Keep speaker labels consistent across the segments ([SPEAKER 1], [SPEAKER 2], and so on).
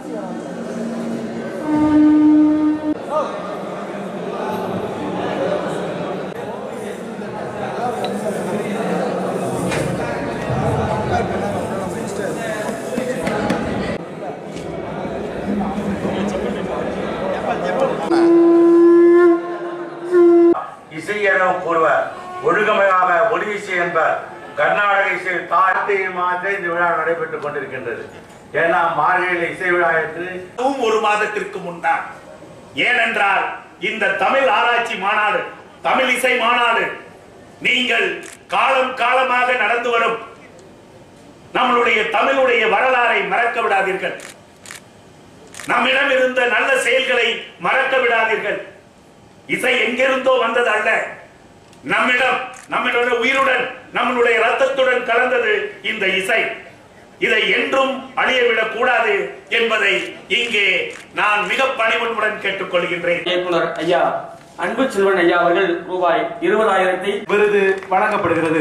[SPEAKER 1] இசை என கூறுவர் ஒழுங்கமையாக ஒடிசை என்பர் கர்நாடக இசை தாழ்த்தை மாற்ற இந்த விழா நடைபெற்றுக் கொண்டிருக்கின்றது ஏன்னா மார்கழியில் இசை விழா என்று
[SPEAKER 2] அதுவும் ஒரு மாதத்திற்கு முன்தான் ஏனென்றால் இந்த தமிழ் ஆராய்ச்சி மாநாடு தமிழ் இசை மாநாடு நீங்கள் காலம் காலமாக நடந்து வரும் நம்மளுடைய தமிழுடைய வரலாறை மறக்க விடாதீர்கள் நம்மிடம் இருந்த நல்ல செயல்களை மறக்க விடாதீர்கள் இசை எங்கிருந்தோ வந்தது அல்ல நம்மிடம் நம்மளுடைய உயிருடன் நம்மளுடைய ரத்தத்துடன் கலந்தது இந்த இசை இதை என்றும் அழியவிடக் கூடாது என்பதை இங்கே நான் மிக பணிவன்புடன் கேட்டுக்கொள்கின்றேன்
[SPEAKER 3] இயக்குனர் ஐயா அன்பு செல்வன் ஐயா அவர்கள் ரூபாய் இருபதாயிரத்தை
[SPEAKER 4] விருது வழங்கப்படுகிறது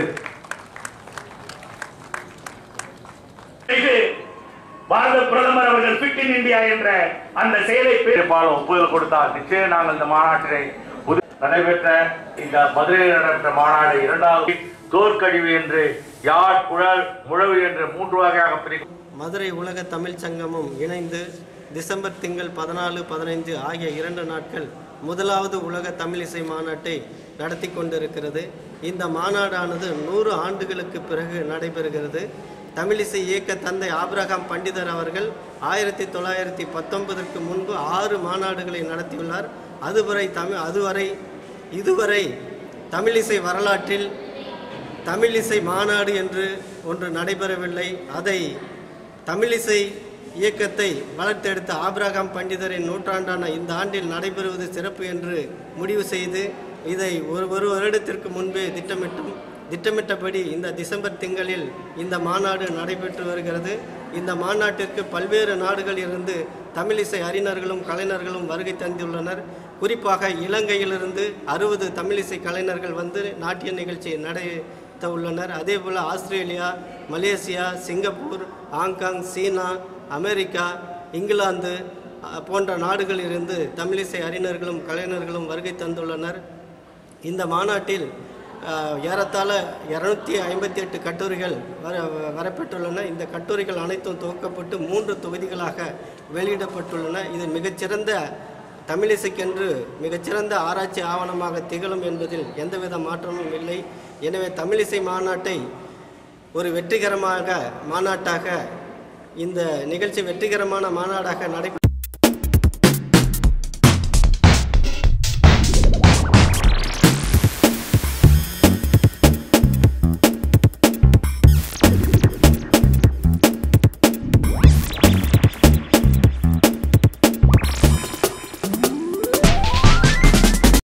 [SPEAKER 2] இது பாரத பிரதமர் அவர்கள் ஃபிட் இன் இந்தியா என்ற அந்த செயலை பே-
[SPEAKER 1] பெரும்பாலும் ஒப்புதல் கொடுத்தால் நிச்சயம் நாங்கள் இந்த மாநாட்டினை புது நடைபெற்ற இந்த மதுரையில் நடைபெற்ற மாநாடு இரண்டாவது தோற்கழிவு என்று யாழ் குழல் முழவு என்று மூன்று வகையாக பிரிக்கும்
[SPEAKER 5] மதுரை உலக தமிழ்ச் சங்கமும் இணைந்து டிசம்பர் திங்கள் பதினாலு பதினைந்து ஆகிய இரண்டு நாட்கள் முதலாவது உலக தமிழிசை மாநாட்டை நடத்தி கொண்டிருக்கிறது இந்த மாநாடானது நூறு ஆண்டுகளுக்கு பிறகு நடைபெறுகிறது தமிழிசை இயக்க தந்தை ஆபிரகாம் பண்டிதர் அவர்கள் ஆயிரத்தி தொள்ளாயிரத்தி பத்தொன்பதற்கு முன்பு ஆறு மாநாடுகளை நடத்தியுள்ளார் அதுவரை தமிழ் அதுவரை இதுவரை தமிழிசை வரலாற்றில் தமிழிசை மாநாடு என்று ஒன்று நடைபெறவில்லை அதை தமிழிசை இயக்கத்தை வளர்த்தெடுத்த ஆபிரகாம் பண்டிதரின் நூற்றாண்டான இந்த ஆண்டில் நடைபெறுவது சிறப்பு என்று முடிவு செய்து இதை ஒரு ஒரு வருடத்திற்கு முன்பே திட்டமிட்டும் திட்டமிட்டபடி இந்த டிசம்பர் திங்களில் இந்த மாநாடு நடைபெற்று வருகிறது இந்த மாநாட்டிற்கு பல்வேறு நாடுகளிலிருந்து தமிழிசை அறிஞர்களும் கலைஞர்களும் வருகை தந்துள்ளனர் குறிப்பாக இலங்கையிலிருந்து அறுபது தமிழிசை கலைஞர்கள் வந்து நாட்டிய நிகழ்ச்சியை நடத்த உள்ளனர் அதேபோல் ஆஸ்திரேலியா மலேசியா சிங்கப்பூர் ஹாங்காங் சீனா அமெரிக்கா இங்கிலாந்து அஹ், போன்ற நாடுகளிலிருந்து தமிழிசை அறிஞர்களும் கலைஞர்களும் வருகை தந்துள்ளனர் இந்த மாநாட்டில் அஹ், ஏறத்தாழ இரநூத்தி ஐம்பத்தி எட்டு கட்டுரைகள் வர வரப்பெற்றுள்ளன இந்த கட்டுரைகள் அனைத்தும் தொகுக்கப்பட்டு மூன்று தொகுதிகளாக வெளியிடப்பட்டுள்ளன இது மிகச்சிறந்த தமிழிசைக்கென்று மிகச்சிறந்த ஆராய்ச்சி ஆவணமாக திகழும் என்பதில் எந்தவித மாற்றமும் இல்லை எனவே தமிழிசை மாநாட்டை ஒரு வெற்றிகரமாக மாநாட்டாக இந்த நிகழ்ச்சி வெற்றிகரமான மாநாடாக நடை